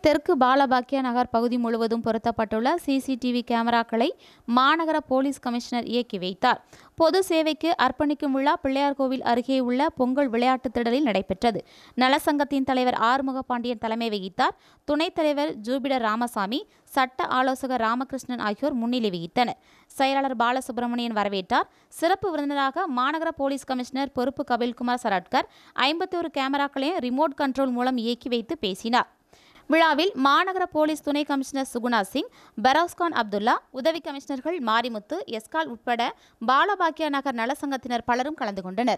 தெற்கு பாலபாக்கிய நகர் பகுதி முழுவதும் பொருத்தப்பட்டுள்ள சிசிடிவி கேமராக்களை மாநகர போலீஸ் கமிஷனர் இயக்கி வைத்தார் பொது சேவைக்கு அர்ப்பணிக்கும் விழா பிள்ளையார்கோவில் அருகே உள்ள பொங்கல் விளையாட்டுத் திடலில் நடைபெற்றது நலசங்கத்தின் தலைவர் ஆறுமுக பாண்டியன் தலைமை வகித்தார் துணைத் தலைவர் ஜூபிடர் ராமசாமி சட்ட ஆலோசகர் ராமகிருஷ்ணன் ஆகியோர் முன்னிலை வகித்தனர் செயலாளர் பாலசுப்ரமணியன் வரவேற்றார் சிறப்பு விருந்தினராக மாநகர போலீஸ் கமிஷனர் பொறுப்பு கபில்குமார் சரட்கர் ஐம்பத்தோரு கேமராக்களையும் ரிமோட் கண்ட்ரோல் மூலம் இயக்கி வைத்து பேசினார் விழாவில் மாநகர போலீஸ் துணை கமிஷனர் சுகுணா சிங் பரோஸ்கான் அப்துல்லா உதவி கமிஷனர்கள் மாரிமுத்து எஸ்கால் உட்பட பாலபாக்கியா நகர் நலசங்கத்தினர் பலரும் கலந்து கொண்டனர்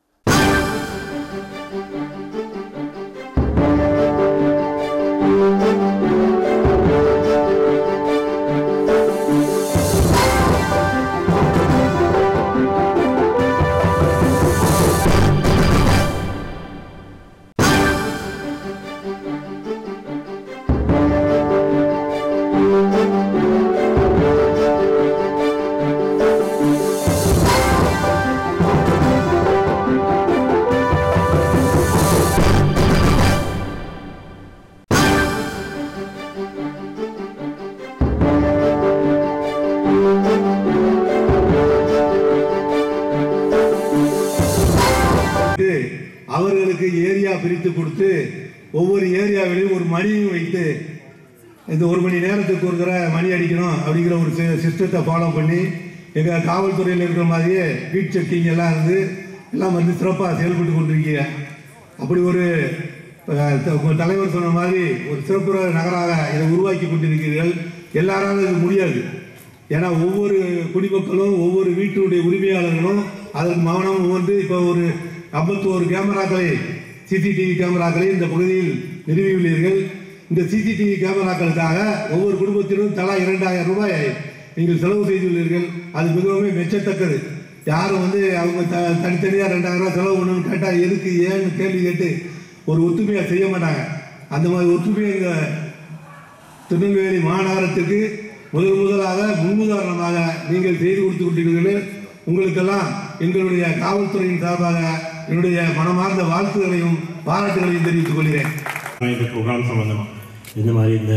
வைத்து, அவர்களுக்கு ஏரியா பிரித்து கொடுத்து ஒவ்வொரு ஏரியாவிலையும் ஒரு மணியும் வைத்து இந்த ஒரு மணி நேரத்துக்கு ஒரு தடவை மணி அடிக்கணும் அப்படிங்கிற ஒரு சிஸ்டத்தை ஃபாலோ பண்ணி எங்கள் காவல்துறையில் இருக்கிற மாதிரியே பீட் செக்கிங் எல்லாம் இருந்து எல்லாம் வந்து சிறப்பாக செயல்பட்டு கொண்டிருக்கீங்க அப்படி ஒரு அஹ், த- உங்க தலைவர் சொன்ன மாதிரி ஒரு சிறப்புற நகராக இதை உருவாக்கி கொண்டிருக்கிறீர்கள் எல்லாராலும் இது முடியாது ஏன்னா ஒவ்வொரு குடிமக்களும் ஒவ்வொரு வீட்டினுடைய உரிமையாளர்களும் அதற்கு மௌனம் வந்து இப்போ ஒரு ஐம்பத்தோரு கேமராக்களை சிசிடிவி கேமராக்களை இந்த பகுதியில் நிறுவியுள்ளீர்கள் இந்த சிசிடிவி கேமராக்களுக்காக ஒவ்வொரு குடும்பத்திலும் தலா இரண்டாயிரம் ரூபாய் நீங்கள் செலவு செய்துள்ளீர்கள் அது மிகவும் மெச்சத்தக்கது யாரும் வந்து அவங்க த தனித்தனியாக ரெண்டாயிரம் ரூபாய் செலவு பண்ணணும்னு கேட்டால் எதுக்கு ஏன்னு கேள்வி கேட்டு ஒரு ஒத்துமையாக செய்ய மாட்டாங்க அந்த மாதிரி ஒற்றுமையை இங்கே திருநெல்வேலி மாநகரத்துக்கு முதல் முதலாக முன்னுதாரணமாக நீங்கள் செய்து கொடுத்து கொண்டிருக்கிறீர்கள் உங்களுக்கெல்லாம் எங்களுடைய காவல்துறையின் சார்பாக என்னுடைய மனமார்ந்த வாழ்த்துக்களையும் பாராட்டுகளையும் தெரிவித்துக் கொள்கிறேன் இந்த ப்ரோக்ராம் சம்மந்தமாக இந்த மாதிரி இந்த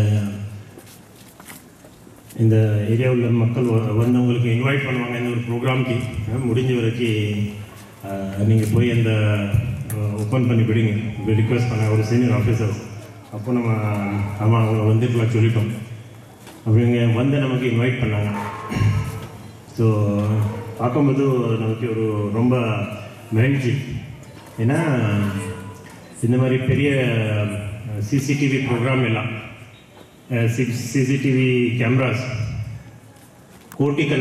இந்த ஏரியாவில் மக்கள் வ- வந்தவங்களுக்கு இன்வைட் பண்ணுவாங்க இந்த ஒரு ப்ரோக்ராம்க்கு அஹ், முடிஞ்ச வரைக்கும் நீங்கள் போய் அந்த ஓப்பன் பண்ணி விடுங்க இப்படி ரிக்வெஸ்ட் பண்ண ஒரு சீனியர் ஆஃபீஸர்ஸ் அப்போ நம்ம ஆமாம் அவங்க வந்துருக்கலாம் சொல்லிட்டோம் அப்படிங்க வந்து நமக்கு இன்வைட் பண்ணாங்க ஸோ பார்க்கும்போது நமக்கு ஒரு ரொம்ப மகிழ்ச்சி ஏன்னா இந்த மாதிரி பெரிய சிசிடிவி ப்ரோக்ராம் எல்லாம் சிசிடிவி கேமராஸ் கோட்டிக்கண